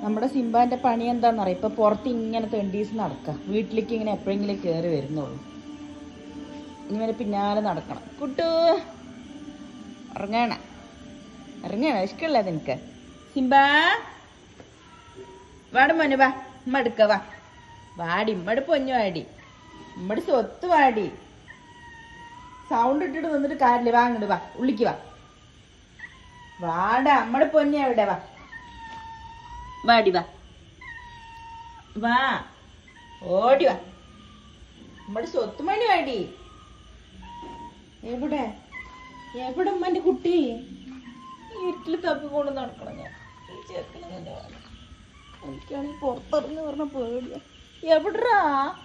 നമ്മുടെ സിംബാന്റെ പണി എന്താണെന്നറിയാം ഇപ്പൊ പുറത്ത് ഇങ്ങനെ തെണ്ടീസ് നടക്കാം വീട്ടിലേക്ക് ഇങ്ങനെ എപ്പോഴെങ്കിലും കയറി വരുന്നുള്ളൂ ഇങ്ങനെ പിന്നാലെ നടക്കണം കുട്ടു ഇറങ്ങണ ഇറങ്ങണ ഇഷ്ടമല്ല നിനക്ക് സിംബ വാട മോനെ വാ ഉമ്മ എടുക്ക വാ വാടി ഉമ്മട് പൊന്നു വാടി ഉമ്മട് സ്വത്ത് വാടി സൗണ്ട് ഇട്ടിട്ട് വന്നിട്ട് കാര്യമില്ല വാ അങ്ങോട്ട് വാ ഉള്ളിക്ക് വാ വാട അമ്മടെ പൊന്നു എവിടെ വാ വാടി വാ വാ ഓടി വാ നമ്മുടെ സ്വത്തുമണി വാടി എവിടെ എവിടെ ഉമ്മന്റെ കുട്ടി ഈ ഇരുട്ടിൽ തപ്പിക്കൊണ്ട് നടക്കണം ഞാൻ ഈ ചെറുക്കനെ തന്നെ വേണം. എനിക്കാണെങ്കിൽ പുറത്തിറങ്ങി പറഞ്ഞ പേടിയാ എവിടാ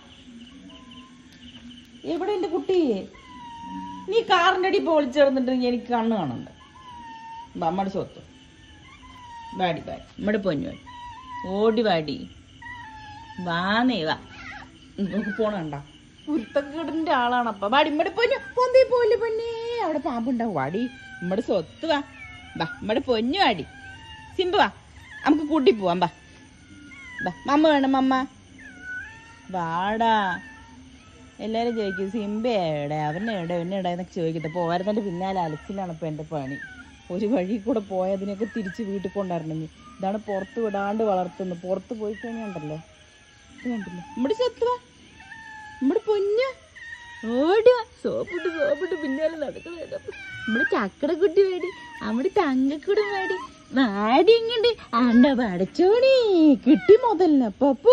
എവിടെ എന്റെ കുട്ടി നീ കാറിന്റെ അടി പൊളിച്ചേർന്നിട്ടുണ്ടെങ്കിൽ എനിക്ക് കണ്ണ് കാണണ്ട നമ്മുടെ സ്വത്ത് വാടി വാടി നമ്മുടെ പൊന്നു വാടി ഓടി വാടി വാന്നേ വാ നമുക്ക് പോണണ്ട ഉരുത്തക്കേടിന്റെ ആളാണ് അപ്പൊ വാടി ഇമ്മടെ പൊന്നു പൊന്തേ പോലെ പൊന്നേ അവിടെ പാമ്പുണ്ടാവും വാടി ഇമ്മടെ സ്വത്ത് വാ വാ ഇമ്മടെ പൊന്നു വാടി സിമ്പ് വാ നമുക്ക് കൂട്ടി പോവാം വാ വാ മമ്മ വേണം മമ്മ വാടാ എല്ലാരും ചോദിക്കും സിംബ എവിടെ അവനെ എവിടെ അവനെ എവിടെ എന്നൊക്കെ ചോദിക്കട്ടെ പോരുന്നതിന്റെ പിന്നാലെ അലച്ചിലാണ് ഇപ്പൊ എന്റെ പണി ഒരു വഴി കൂടെ പോയതിനൊക്കെ തിരിച്ച് വീട്ടിൽ കൊണ്ടുവരണമെങ്കിൽ ഇതാണ് പുറത്ത് വിടാണ്ട് വളർത്തുന്നത് പുറത്ത് പോയി കഴിഞ്ഞുണ്ടല്ലോ ഇത് കണ്ടില്ലേ നമ്മുടെ സ്വത്തുവാ നമ്മുടെ പൊന്ന ഓടുക സോപ്പിട്ട് സോപ്പിട്ട് പിന്നാലെ നടക്കണ നമ്മുടെ ചക്കട കുട്ടി വേടി നമ്മുടെ തങ്കക്കുടം വേടി വാടി ഇങ്ങണ്ട് ആണ്ട പടച്ചോണി കിട്ടി മുതലിന് പപ്പൂ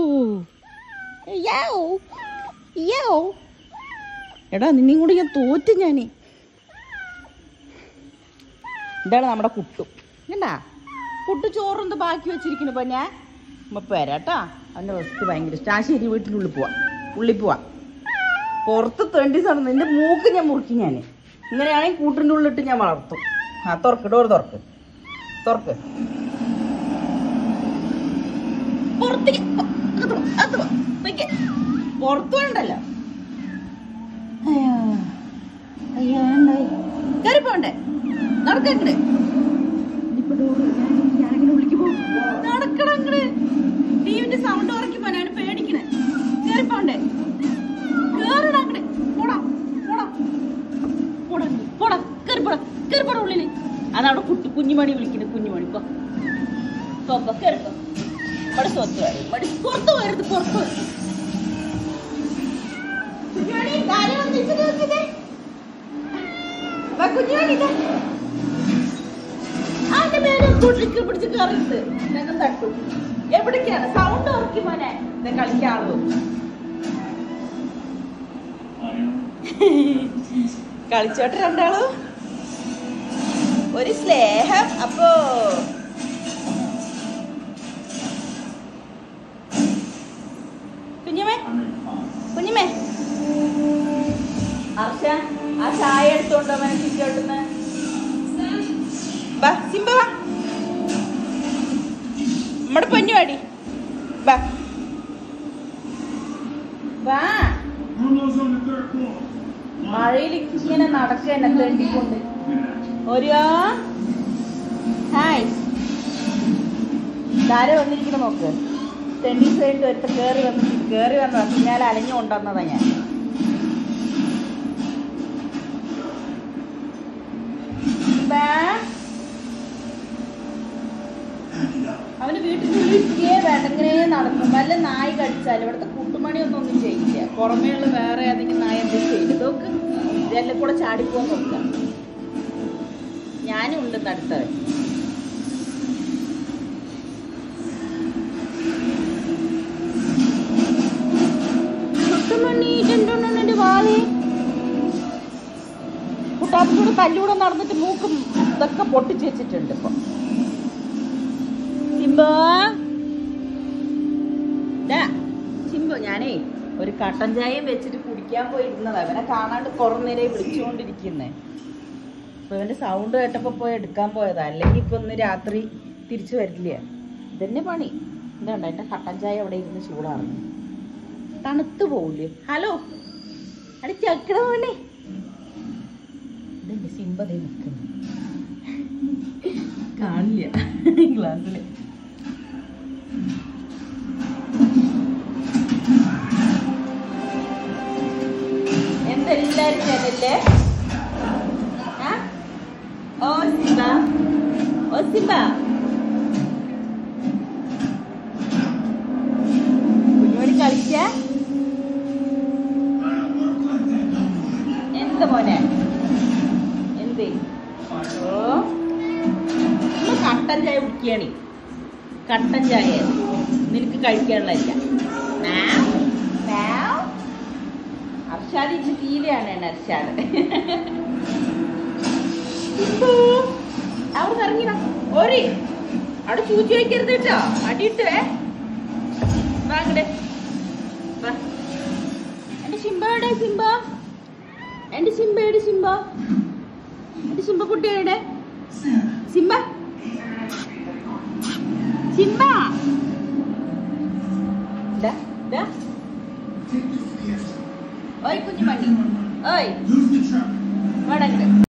യാ യോ എടാ നിന്നെയും കൂടി ഞാൻ തോറ്റ് ഞാനേ ഇതാണ് നമ്മുടെ കുട്ടു എന്നാ കുട്ടു ചോറെന്ത് ബാക്കി വെച്ചിരിക്കുന്നു ഇപ്പൊ ഞാൻ ഇപ്പൊ വരാട്ടാ അവന്റെ വസ്തു ഭയങ്കര ഇഷ്ടം ആ ശരി വീട്ടിനുള്ളിൽ പോവാ ഉള്ളിൽ പോവാ പുറത്ത് തേണ്ടി സാധനം നിന്റെ മൂക്ക് ഞാൻ മുറിക്കും ഞാൻ ഇങ്ങനെയാണെങ്കിൽ കൂട്ടിൻ്റെ ഉള്ളിട്ട് ഞാൻ വളർത്തും ആ തുറക്ക് ഡോർ തുറക്ക് തുറക്ക് പുറത്തേക്ക് പോ, അകത്ത് പോ, അകത്ത് പോ, നിക്ക്. പുറത്ത് വേണ്ടല്ലോ അയ്യോ അയ്യോ എന്തായി കയറി പോണ്ടേ നടക്കങ്ങട് ഇനിയിപ്പോ ഡോറ് ഞാനിങ്ങനെ വിളിക്ക് പോ നടക്കണം അങ്ങട് ടിവിന്റെ സൗണ്ട് ഉറക്കി പോനാണ് പേടിക്കണേ കയറി പോണ്ടേ കേറടാ അങ്ങട് പോടാ പോടാ പോടാ നീ. പോടാ കയറി പോടാ കയറി പോടാ ഉള്ളില് അതവിടെ കുട്ടി കുഞ്ഞുമണി വിളിക്കുന്നത് കുഞ്ഞുമണി പോ പോ പോ കയറി പോ ഇവിടെ സ്വത്ത് വരും ഇവിടെ പുറത്ത് പോരുത് പുറത്ത് വരും കുഞ്ഞുമണി കാര്യം വന്നിട്ട് നോക്കിയതേ വാ കുഞ്ഞുമണി ഇതാ അവന്റെ മേലെ കുട്ടിക്ക് പിടിച്ച് കറിയിട്ട് ഞങ്ങൾ തട്ടു എവിടേക്കാണ് സൗണ്ട് ഉറക്കി മോനെ ഇതാ കളിക്കാളൂ കളിച്ചോട്ടെ രണ്ടാളും ഒരു സ്നേഹം അപ്പോ കുഞ്ഞുമേ കുഞ്ഞുമേ അർഷ ആ ചായ എടുത്തോണ്ടോ മനസ്സിലോട്ടുന്ന് ബാ സിംബ വാ നമ്മുടെ പൊന്നു വാടി ബാ വാ മഴയിൽ ഇങ്ങനെ നടക്കന്നെ തെണ്ടിക്കൊണ്ട് ഒരു ഹായ് ധാര വന്നിരിക്കണ നോക്ക് തെണ്ടി സൈഡിൽ ഒരുത്ത കേറി വന്ന് കേറി വന്നതാ പിന്നാലെ അലഞ്ഞു കൊണ്ടുവന്നതാ ഞാൻ ബാ അവന് വീട്ടിനുള്ളിൽ ഇരിക്കേ വേണ്ടങ്ങനെ നടക്കും വല്ല നായി കടിച്ചാലും ഇവിടുത്തെ കുട്ടുമണിയൊന്നും ഒന്നും ചെയ്യില്ല പുറമേയുള്ള വേറെ ഏതെങ്കിലും നായ എന്തെങ്കിലും ചെയ്യും ഇതൊക്കെ ഇതെല്ലാം കൂടെ ചാടിപ്പോകാൻ നോക്കാം ഞാനും ഉണ്ട് തടുത്തവൻ കുട്ടുമണി രണ്ടെണ്ണം വാളേ കുട്ടാപ്പിലൂടെ തല്ലൂടെ നടന്നിട്ട് മൂക്കും ഇതൊക്കെ പൊട്ടിച്ച് വെച്ചിട്ടുണ്ട് ഇപ്പൊ സിംബോ ദാ, സിംബോ ഞാനേ ഒരു കട്ടൻ ചായയും വെച്ചിട്ട് കുടിക്കാൻ പോയിരുന്നതാ ഇവനെ കാണാണ്ട് കുറെ നേരം വിളിച്ചുകൊണ്ടിരിക്കുന്നേ അപ്പൊ ഇവന്റെ സൗണ്ട് കേട്ടപ്പോ പോയി എടുക്കാൻ പോയതാ അല്ലെങ്കിൽ ഇപ്പൊ ഒന്ന് രാത്രി തിരിച്ചു വരില്ല ഇതന്നെ പണി എന്താണ്ട എന്റെ കട്ടൻ ചായ അവിടെ ഇരുന്ന് ചൂടാറുന്നു തണുത്തു പോവില്ലേ ഹലോ അടി ചക്കട പോലെ ഇതെന്റെ സിംബതേ നിൽക്കുന്നു കാണില്ല ഗ്ലാസ്സില് കൂട്ടുകാർ ചാനലില് ആ? ഓ സിംബ ഓ സിംബ കുഞ്ഞുമണി കളിച്ച എന്ത് മോനെ എന്ത് ഓ ഇന്ന് കട്ടൻ ചായ കുടിക്കുകയാണ് കട്ടൻ ചായ നിനക്ക് കഴിക്കാനുള്ളതല്ല മാം, മാം. അർഷാദ് ഇന്ന് ടി വി ആണ് അർഷാദ് സിംബു, അവിടെ ഇറങ്ങിടാ ഓരി അവിടെ ചൂച്ചി വയ്ക്കരുത് കേട്ടോ അടിയിട്ടേ വാ അങ്ങട്. വാ. എന്റെ സിംബ എവിടെ സിംബ എന്റെ സിംബ എവിടെ സിംബ എന്റെ സിംബ കുട്ടി എവിടെ സിംബ സിംബ ദാ, ദാ. ഓയ് കുഞ്ഞുമണി ഓയ് വാടങ്ങട്